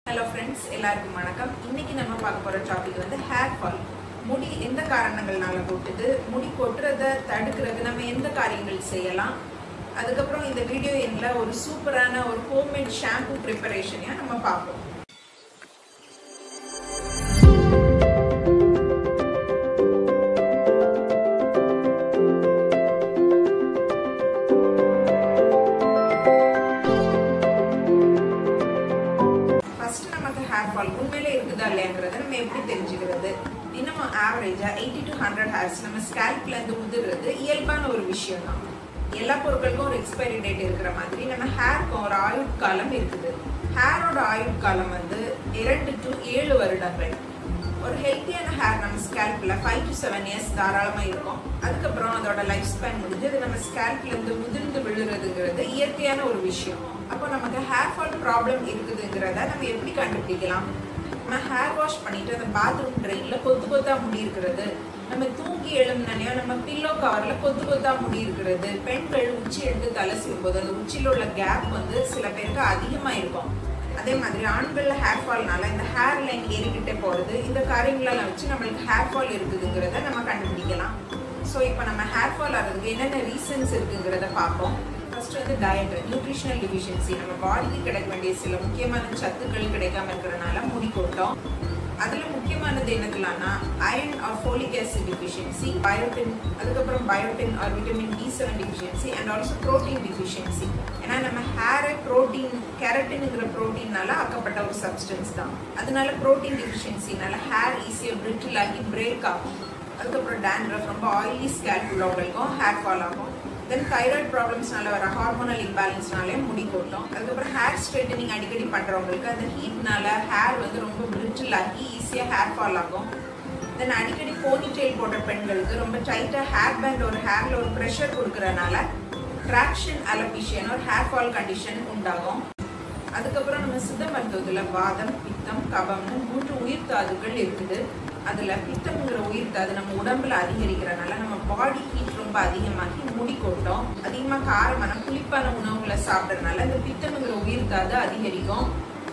hello friends எல்லாருக்கும் வணக்கம் இன்னைக்கு நம்ம பார்க்க போகிற டாபிக் வந்து ஹேர் ஃபால் முடி எந்த காரணங்கள்னால கொட்டுது முடி கொட்டுறதை தடுக்கிறது நம்ம எந்த காரியங்கள் செய்யலாம் அதுக்கப்புறம் இந்த வீடியோ எண்ணில் ஒரு சூப்பரான ஒரு ஹோம்மேட் ஷாம்பு ப்ரிப்பரேஷனையும் நம்ம பார்ப்போம் ஃபர்ஸ்ட் நமக்கு ஹேர் ஃபால் உண்மையிலே இருக்குதா இல்லையாங்கிறத நம்ம எப்படி தெரிஞ்சுக்கிறது இன்னும் ஆவரேஜா எயிட்டி டு ஹண்ட்ரட் ஹேர்ஸ் நம்ம ஸ்கேல்ப்ல இருந்து உதிர்றது இயல்பான ஒரு விஷயம் தான் எல்லா பொருட்களுக்கும் ஒரு எக்ஸ்பைரி டேட் இருக்கிற மாதிரி நம்ம ஹேருக்கும் ஒரு ஆயுட்காலம் இருக்குது ஹேரோட ஆயுட்காலம் வந்து இரண்டு டு ஏழு வருடங்கள் ஒரு ஹெல்த்தியான ஹேர் நம்ம ஸ்கேல்ப்ல ஃபைவ் டு செவன் இயர்ஸ் தாராளமாக இருக்கும் அதுக்கப்புறம் அதோட லைஃப் ஸ்பேன் முடிஞ்சு அது நம்ம ஸ்கேல்ப்ல இருந்து உதிர்ந்து விழுறதுங்கிறது இயற்கையான ஒரு விஷயம் அப்போ நமக்கு ஹேர் ஃபால் ப்ராப்ளம் இருக்குதுங்கிறத நம்ம எப்படி கண்டுபிடிக்கலாம் நம்ம ஹேர் வாஷ் பண்ணிட்டு அந்த பாத்ரூம் ட்ரெயின்ல கொத்து கொத்தா முடி இருக்கிறது நம்ம தூங்கி எழும்பினோடனே நம்ம பில்லோ கவர்ல கொத்து கொத்தா முடி இருக்கிறது பெண்கள் உச்சி எடுத்து தலை செய்யும் போது அந்த உச்சியில் உள்ள கேப் வந்து சில பேருக்கு அதிகமாக இருக்கும் அதே மாதிரி ஆண்கள்ல ஹேர் ஃபால்னால இந்த ஹேர் லைன் ஏறிக்கிட்டே போகிறது இந்த காரியங்களெல்லாம் வச்சு நம்மளுக்கு ஹேர் ஃபால் இருக்குதுங்கிறத நம்ம கண்டுபிடிக்கலாம் ஸோ இப்போ நம்ம ஹேர் ஃபால் ஆகிறதுக்கு என்னென்ன ரீசன்ஸ் இருக்குங்கிறத பார்ப்போம் ஃபர்ஸ்ட் வந்து டயட் நியூட்ரிஷனல் டிஃபிஷியன்சி நம்ம பாடிக்கு கிடைக்க வேண்டிய சில முக்கியமான சத்துக்கள் கிடைக்காம இருக்கிறனால முடி கொட்டும் அதில் முக்கியமானது என்னதுலாம்னா iron or folic acid deficiency biotin அதுக்கப்புறம் biotin or vitamin D seven deficiency and also protein deficiency ஏன்னா நம்ம ஹேரை ப்ரோட்டீன் கேரட்டின்ங்கிற ப்ரோட்டீனால ஆக்கப்பட்ட ஒரு சப்ஸ்டன்ஸ் தான் அதனால ப்ரோட்டீன் டிஃபிஷியன்சினால ஹேர் ஈஸியாக பிரிட்டில் ஆகி பிரேக் ஆகும் அதுக்கப்புறம் டேண்ட்ரஃப் ரொம்ப ஆயிலி ஸ்கேல்ப் உள்ளவங்களுக்கும் ஹேர் ஃபால் ஆகும் தென் தைராய்டு ப்ராப்ளம்ஸ்னால வர ஹார்மோனல் இம்பேலன்ஸ்னாலே முடி கொட்டும் அதுக்கப்புறம் ஹேர் ஸ்ட்ரைட்டனிங் அடிக்கடி பண்ணுறவங்களுக்கு அந்த ஹீட்னால ஹேர் வந்து ரொம்ப பிரிட்டில் ஆகி ஈஸியாக ஹேர் ஃபால் ஆகும் தென் அடிக்கடி போனி டெயில் போடுற பெண்களுக்கு ரொம்ப டைட்டாக ஹேர் பேண்ட் ஒரு ஹேரில் ஒரு ப்ரெஷர் கொடுக்கறனால ட்ராக்ஷன் அலபிஷியன் ஒரு ஹேர் ஃபால் கண்டிஷன் உண்டாகும் அதுக்கப்புறம் நம்ம சித்த மருத்துவத்தில் வாதம் பித்தம் கபம்னு மூன்று உயிர் தாதுக்கள் இருக்குது அதில் பித்தம்ங்கிற உயிர் தாது நம்ம உடம்புல அதிகரிக்கிறனால நம்ம பாடி ஹீட் ரொம்ப அதிகமாகி முடி கொட்டும் அதிகமாக காரமான புளிப்பான உணவுகளை சாப்பிட்றதுனால இந்த பித்தம்ங்கிற உயிர் தாது அதிகரிக்கும்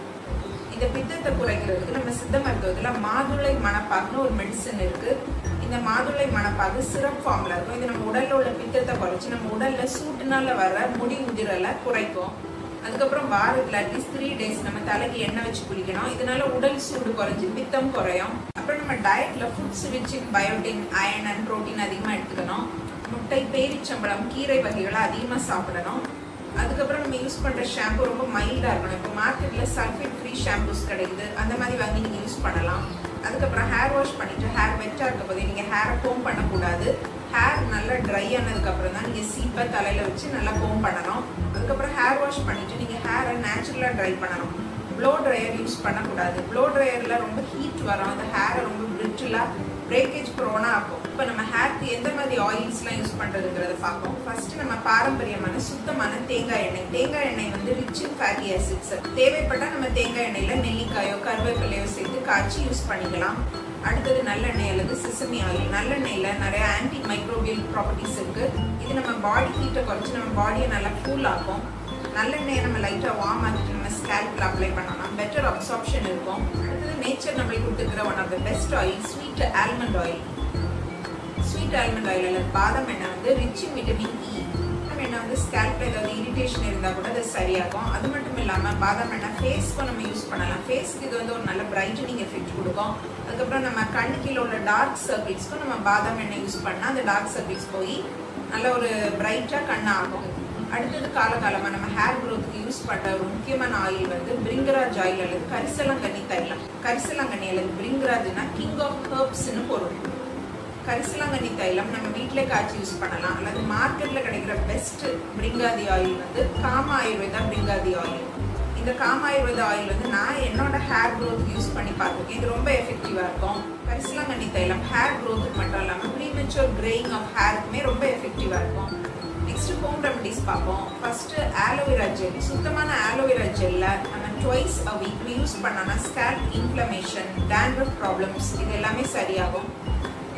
இந்த பித்தத்தை குறைக்கிறதுக்கு நம்ம சித்த மருத்துவத்தில் மாதுளை மணப்பாகுன்னு ஒரு மெடிசன் இருக்கு இந்த மாதுளை மணப்பாகு சிரப் ஃபார்ம்ல இருக்கும் இது நம்ம உடல்ல உள்ள பித்தத்தை குறைச்சி நம்ம உடல்ல சூட்டுனால வர முடி உதிரலை குறைக்கும் அதுக்கப்புறம் வாரத்தில் அட்லீஸ்ட் த்ரீ டேஸ் நம்ம தலைக்கு எண்ணெய் வச்சு குளிக்கணும் இதனால உடல் சூடு குறைஞ்சி பித்தம் குறையும் அப்புறம் நம்ம டயட்ல foods rich in biotin iron and protein அதிகமாக எடுத்துக்கணும் முட்டை பேரிச்சம்பழம் கீரை வகைகளை அதிகமாக சாப்பிடணும் அதுக்கப்புறம் நம்ம யூஸ் பண்ணுற ஷாம்பு ரொம்ப மைல்டாக இருக்கணும் இப்போ மார்க்கெட்டில் சல்ஃபேட் ஃப்ரீ ஷாம்பூஸ் கிடைக்குது அந்த மாதிரி வாங்கி நீங்கள் யூஸ் பண்ணலாம் அதுக்கப்புறம் ஹேர் வாஷ் பண்ணிவிட்டு ஹேர் வெட்டாக இருக்க போதே நீங்கள் ஹேரை கோம் பண்ணக்கூடாது ஹேர் நல்லா ட்ரை ஆனதுக்கப்புறம் தான் நீங்கள் சீப்பை தலையில் வச்சு நல்லா கோம் பண்ணணும் அதுக்கப்புறம் ஹேர் வாஷ் பண்ணிவிட்டு நீங்கள் ஹேரை நேச்சுரலாக ட்ரை பண்ணணும் ப்ளோ ட்ரையர் யூஸ் பண்ணக்கூடாது ப்ளோ ட்ரையரில் ரொம்ப ஹீட் வரும் அந்த ஹேரை ரொம்ப பிரிட்டிலாக பிரேக்கேஜ் ப்ரோனாக ஆகும் இப்போ நம்ம ஹேர்க்கு எந்த மாதிரி ஆயில்ஸ்லாம் யூஸ் பண்ணுறதுங்கிறத பார்ப்போம் ஃபர்ஸ்ட் நம்ம பாரம்பரியமான சுத்தமான தேங்காய் எண்ணெய் தேங்காய் எண்ணெய் வந்து ரிச் இன் ஃபேட்டி ஆசிட்ஸ் தேவைப்பட்டால் நம்ம தேங்காய் எண்ணெயில் நெல்லிக்காயோ கருவேப்பிலையோ சேர்த்து காய்ச்சி யூஸ் பண்ணிக்கலாம் அடுத்தது நல்லெண்ணெய் அல்லது சிசமி ஆயில் நல்லெண்ணெயில் நிறைய ஆன்டி மைக்ரோபியல் ப்ராப்பர்ட்டிஸ் இருக்கு இது நம்ம பாடி ஹீட்டை குறைச்சி நம்ம பாடியை நல்லா கூல் ஆகும் நல்லெண்ணெயை நம்ம லைட்டாக வார்ம் ஆக்கிட்டு நம்ம ஸ்கேல்பில் அப்ளை பண்ணோம்னா பெட்டர் அப்சார்ப்ஷன் இருக்கும் அடுத்தது நேச்சர் நம்மளுக்கு கொடுத்துருக்கிற one of the best oil sweet almond oil sweet almond oil அல்லது பாதாம் எண்ணெய் வந்து ரிச் இன் விட்டமின் இ பாதாம் எண்ணெய் வந்து ஸ்கேல்பில் ஏதாவது இரிட்டேஷன் இருந்தால் கூட அது சரியாகும் அது மட்டும் இல்லாமல் பாதாம் எண்ணெய் ஃபேஸ்க்கும் நம்ம யூஸ் பண்ணலாம் ஃபேஸ்க்கு இது வந்து ஒரு நல்ல பிரைட்டனிங் எஃபெக்ட் கொடுக்கும் அதுக்கப்புறம் நம்ம கண்ணு கீழே உள்ள டார்க் சர்க்கிள்ஸ்க்கும் நம்ம பாதாம் எண்ணெய் யூஸ் பண்ணால் அந்த டார்க் சர்க்கிள்ஸ் போய் நல்ல ஒரு பிரைட்டாக கண்ணு ஆகும் அடுத்தது காலகாலமாக நம்ம ஹேர் க்ரோத்துக்கு யூஸ் பண்ணுற ஒரு முக்கியமான ஆயில் வந்து பிரிங்கராஜ் ஆயில் அல்லது கரிசலாங்கண்ணி தைலம் கரிசலாங்கண்ணி அல்லது பிரிங்கராஜ்னா கிங் ஆஃப் ஹர்ப்ஸ்னு பொருள் கரிசலாங்கண்ணி தைலம் நம்ம வீட்டிலே காய்ச்சி யூஸ் பண்ணலாம் அல்லது மார்க்கெட்டில் கிடைக்கிற பெஸ்ட் பிரிங்காதி ஆயில் வந்து காம ஆயுர்வேதா பிரிங்காதி ஆயில் இந்த காம ஆயுர்வேதா ஆயில் வந்து நான் என்னோட ஹேர் க்ரோத்துக்கு யூஸ் பண்ணி பார்த்துருக்கேன் இது ரொம்ப எஃபெக்டிவாக இருக்கும் கரிசலாங்கண்ணி தைலம் ஹேர் க்ரோத்துக்கு மட்டும் இல்லாமல் ப்ரீமெச்சூர் கிரேயிங் ஆஃப் ஹேருக்குமே ரொம்ப எஃபெக்டிவாக இருக்கும் நெக்ஸ்ட் ஹோம் ரெமடிஸ் பார்ப்போம் ஃபர்ஸ்ட் ஆலோவேரா ஜெல் சுத்தமான ஆலோவேரா ஜெல்ல நம்ம ட்வைஸ் அ வீக் யூஸ் பண்ணோம்னா ஸ்கேல்ப் இன்ஃப்ளமேஷன் டேண்ட்ரஃப் ப்ராப்ளம்ஸ் இது எல்லாமே சரியாகும்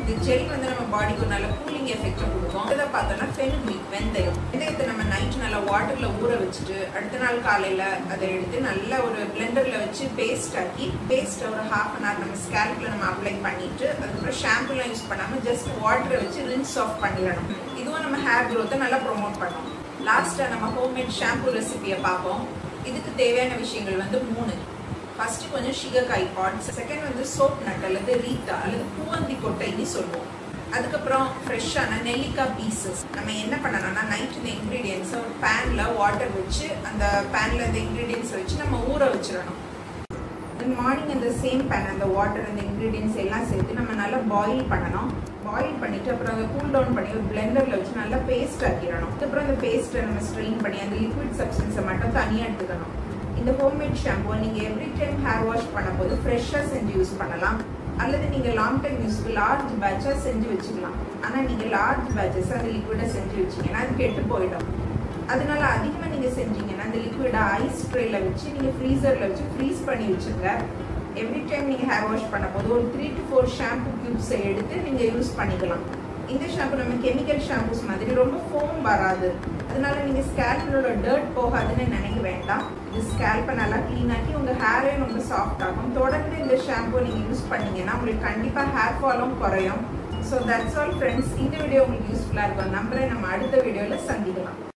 இந்த ஜெல் வந்து நம்ம பாடிக்கு ஒரு நல்ல கூலிங் எஃபெக்ட் கொடுக்கும் இதை பார்த்தோம்னா ஃபெனுக்விக் வெந்தயம் வெந்தயத்தை நம்ம நைட் நல்லா வாட்டர்ல ஊற வச்சுட்டு அடுத்த நாள் காலையில அதை எடுத்து நல்லா ஒரு பிளெண்டர்ல வச்சு பேஸ்ட் ஆக்கி பேஸ்ட் ஒரு ஹாஃப் அன் ஹவர் நம்ம ஸ்கேல்ப்ல நம்ம அப்ளை பண்ணிட்டு அதுக்கப்புறம் ஷாம்புலாம் யூஸ் பண்ணாம ஜஸ்ட் வாட்டரை வச்சு ரின்ஸ் ஆஃப் பண்ணிடணும் இதுவும் நம்ம ஹேர் க்ரோத்தை நல்லா ப்ரொமோட் பண்ணும் லாஸ்டா நம்ம ஹோம்மேட் ஷாம்பு ரெசிபியை பார்ப்போம் இதுக்கு தேவையான விஷயங்கள் வந்து மூணு ஃபர்ஸ்ட் கொஞ்சம் ஷிகக்காய் பாட்ஸ் செகண்ட் வந்து சோப் நட் அல்லது ரீத்தா அல்லது பூவந்தி கொட்டைன்னு சொல்லுவோம் அதுக்கப்புறம் ஃப்ரெஷ்ஷான நெல்லிக்காய் பீசஸ் நம்ம என்ன பண்ணணும்னா நைட் இந்த இன்க்ரீடியன்ஸை ஒரு பேனில் வாட்டர் வச்சு அந்த பேனில் இந்த இன்க்ரீடியன்ஸை வச்சு நம்ம ஊற வச்சிடணும் மார்னிங் அந்த சேம் பேன் அந்த வாட்டர் அந்த இன்க்ரீடியன்ஸ் எல்லாம் சேர்த்து நம்ம நல்லா பாயில் பண்ணணும் பாயில் பண்ணிட்டு அப்புறம் அதை கூல் டவுன் பண்ணி ஒரு பிளெண்டரில் வச்சு நல்லா பேஸ்ட் ஆக்கிடணும் அதுக்கப்புறம் அந்த பேஸ்ட்டை நம்ம ஸ்ட்ரெயின் பண்ணி அந்த லிக்விட் சப்ஸ்டன்ஸை மட்டும் தனியாக எடுத்துக்கணும் இந்த ஹோம்மேட் ஷாம்புவை நீங்கள் எவ்ரி டைம் ஹேர் வாஷ் பண்ணும்போது ஃப்ரெஷ்ஷாக செஞ்சு யூஸ் பண்ணலாம் அல்லது நீங்கள் லாங் டைம் யூஸ்க்கு லார்ஜ் பேட்சாக செஞ்சு வச்சுக்கலாம் ஆனால் நீங்கள் லார்ஜ் பேட்சஸ் அந்த லிக்விடை செஞ்சு வச்சிங்கன்னா அது கெட்டு போயிடும் அதனால அதிகமாக நீங்கள் செஞ்சீங்கன்னா அந்த லிக்விடை ஐஸ் ட்ரேல வச்சு நீங்கள் ஃப்ரீசரில் வச்சு ஃப்ரீஸ் பண்ணி வச்சுருங்க எவ்ரி டைம் நீங்கள் ஹேர் வாஷ் பண்ணும்போது ஒரு த்ரீ டு ஃபோர் ஷாம்பு க்யூப்ஸை எடுத்து நீங்கள் யூஸ் பண்ணிக்கலாம் இந்த ஷாம்பு நம்ம கெமிக்கல் ஷாம்பூஸ் மாதிரி ரொம்ப ஃபோம் வராது அதனால நீங்கள் ஸ்கேல்பிலோட டர்ட் போகாதுன்னு நினைக்க வேண்டாம் இது ஸ்கேல்பை நல்லா க்ளீன் ஆக்கி உங்கள் ஹேரே ரொம்ப சாஃப்ட் ஆகும் தொடர்ந்து இந்த ஷாம்பு நீங்கள் யூஸ் பண்ணீங்கன்னா உங்களுக்கு கண்டிப்பாக ஹேர் ஃபாலும் குறையும் ஸோ தட்ஸ் ஆல் ஃப்ரெண்ட்ஸ் இந்த வீடியோ உங்களுக்கு யூஸ்ஃபுல்லாக இருக்கும் நம்பரை நம்ம அடுத்த வீடியோவில் சந்திக்கலாம்